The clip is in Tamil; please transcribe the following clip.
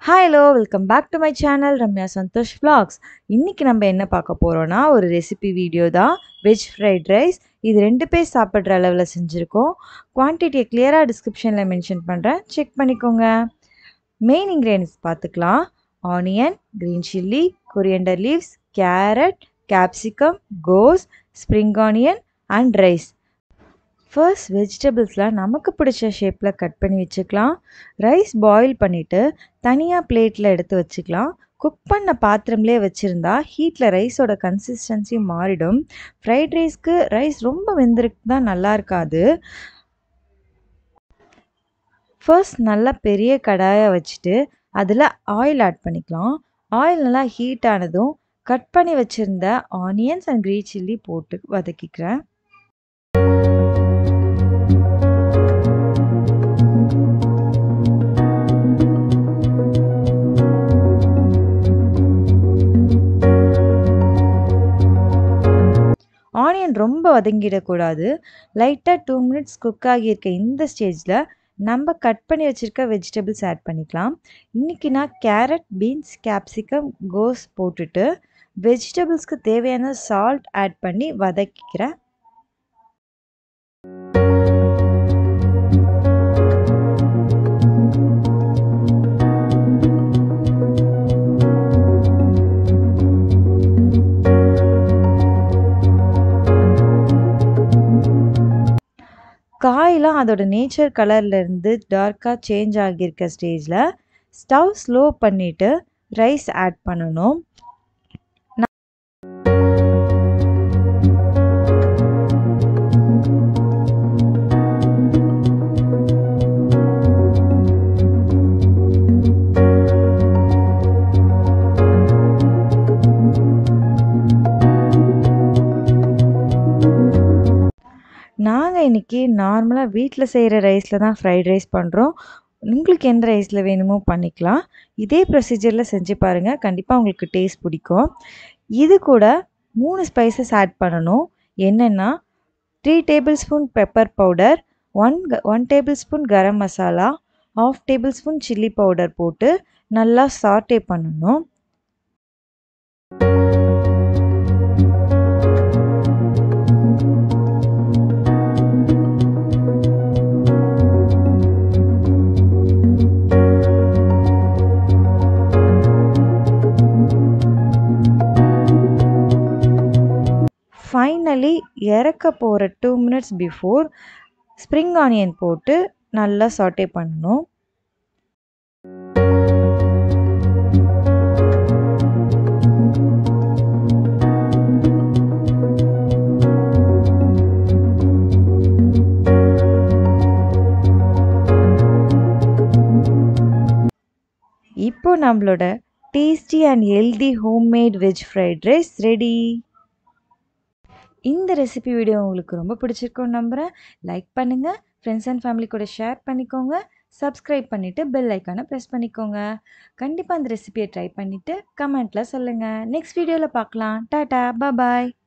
hi hello welcome back to my channel Ramya Santhosh vlogs இன்றைக்கி நம்ம என்ன பார்க்க போகிறோன்னா ஒரு ரெசிபி வீடியோ தான் வெஜ் ஃப்ரைட் ரைஸ் இது ரெண்டு பேர் சாப்பிட்ற அளவில் செஞ்சுருக்கோம் குவான்டிட்டியை கிளியராக டிஸ்கிரிப்ஷனில் மென்ஷன் பண்ணுறேன் செக் பண்ணிக்கோங்க மெயின் இன்க்ரீடியன்ஸ் பார்த்துக்கலாம் onion green chilli coriander leaves carrot capsicum கோஸ் spring onion and rice first வெஜிடபிள்ஸ்லாம் நமக்கு பிடிச்ச ஷேப்பில் கட் பண்ணி வச்சுக்கலாம் ரைஸ் பாயில் பண்ணிவிட்டு தனியாக பிளேட்டில் எடுத்து வச்சுக்கலாம் குக் பண்ண பாத்திரம்லேயே வச்சுருந்தா ஹீட்டில் ரைஸோட கன்சிஸ்டன்சி மாறிடும் ஃப்ரைட் ரைஸ்க்கு ரைஸ் ரொம்ப வெந்திருக்கு தான் நல்லா இருக்காது ஃபர்ஸ்ட் நல்லா பெரிய கடாயை வச்சுட்டு அதில் ஆயில் ஆட் பண்ணிக்கலாம் ஆயில் நல்லா ஹீட் ஆனதும் கட் பண்ணி வச்சுருந்த ஆனியன்ஸ் அண்ட் க்ரீன் சில்லி போட்டு வதக்கிக்கிறேன் ஆனியன் ரொம்ப வதங்கிடக்கூடாது லைட்டாக டூ மினிட்ஸ் குக் ஆகியிருக்க இந்த ஸ்டேஜில் நம்ம கட் பண்ணி வச்சுருக்க வெஜிடபிள்ஸ் ஆட் பண்ணிக்கலாம் இன்றைக்கி நான் கேரட் பீன்ஸ் கேப்சிகம் கோஸ் போட்டுட்டு வெஜிடபிள்ஸ்க்கு தேவையான சால்ட் ஆட் பண்ணி வதக்கிக்கிறேன் காயெலாம் அதோட நேச்சர் கலர்லேருந்து டார்க்காக சேஞ்ச் ஆகியிருக்க ஸ்டேஜில் ஸ்டவ் ஸ்லோ பண்ணிவிட்டு ரைஸ் ஆட் பண்ணணும் நாங்கள் இன்றைக்கி நார்மலாக வீட்டில் செய்கிற ரைஸில் தான் ஃப்ரைட் ரைஸ் பண்ணுறோம் உங்களுக்கு எந்த ரைஸில் வேணுமோ பண்ணிக்கலாம் இதே ப்ரொசீஜரில் செஞ்சு பாருங்கள் கண்டிப்பாக உங்களுக்கு டேஸ்ட் பிடிக்கும் இது கூட மூணு ஸ்பைசஸ் ஆட் பண்ணணும் என்னென்னா three tablespoon pepper powder one one tablespoon garam masala half tablespoon chilli powder போட்டு நல்லா சாட்டே பண்ணணும் ஃபைனலி இறக்க போகிற two minutes before spring onion போட்டு நல்லா சாட்டே பண்ணணும் இப்போ நம்மளோட tasty and healthy homemade veg fried rice ready இந்த ரெசிபி வீடியோ உங்களுக்கு ரொம்ப பிடிச்சிருக்கும்னு நம்புகிறேன் லைக் பண்ணுங்கள் ஃப்ரெண்ட்ஸ் அண்ட் ஃபேமிலி கூட ஷேர் பண்ணிக்கோங்க சப்ஸ்கிரைப் பண்ணிவிட்டு பெல் ஐக்கானை ப்ரெஸ் பண்ணிக்கோங்க கண்டிப்பாக அந்த ரெசிபியை ட்ரை பண்ணிவிட்டு கமெண்ட்டில் சொல்லுங்கள் நெக்ஸ்ட் வீடியோவில் பார்க்கலாம் டாட்டா பாய்